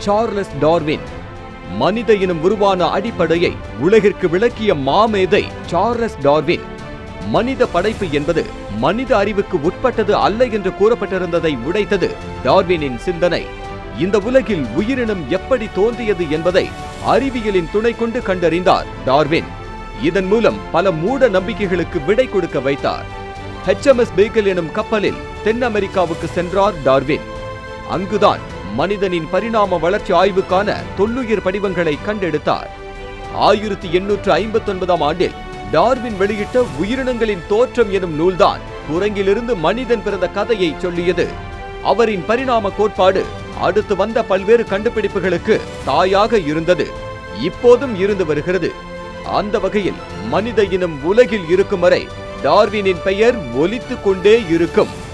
Charles Darwin மனித இனம் உருவான அடிப்படையை உலகிற்கு விளக்கிய மாமேதை சார்லஸ் டார்வின் மனித படைப்பு என்பது மனித அறிவுக்கு உட்பட்டது அல்ல என்று கூறப்பட்டிருந்ததை உடைத்தது டார்வினின் சிந்தனை இந்த உலகில் உயிரினம் எப்படி தோன்றியது என்பதை அறிவியலின் துணை கொண்டு கண்டறிந்தார் டார்வின் இதன் மூலம் பல மூட நம்பிக்கைகளுக்கு விடை கொடுக்க வைத்தார் HMS பேக்கல் எனும் கப்பலில் தென் அமெரிக்காவுக்கு சென்றார் டார்வின் அங்குதான் மனிதனின் பரிணாம வளர்ச்சி ஆய்வுக்கான தொல்லுயிர் படிவங்களை கண்டெடுத்தார் ஆயிரத்தி எண்ணூற்று ஐம்பத்தி ஒன்பதாம் ஆண்டில் டார்வின் வெளியிட்ட உயிரினங்களின் தோற்றம் எனும் நூல்தான் குரங்கிலிருந்து மனிதன் பிறந்த கதையை சொல்லியது அவரின் பரிணாம கோட்பாடு அடுத்து வந்த பல்வேறு கண்டுபிடிப்புகளுக்கு தாயாக இருந்தது இப்போதும் இருந்து வருகிறது அந்த வகையில் மனித இனம் உலகில் இருக்கும் வரை டார்வினின் பெயர் ஒலித்துக் கொண்டே இருக்கும்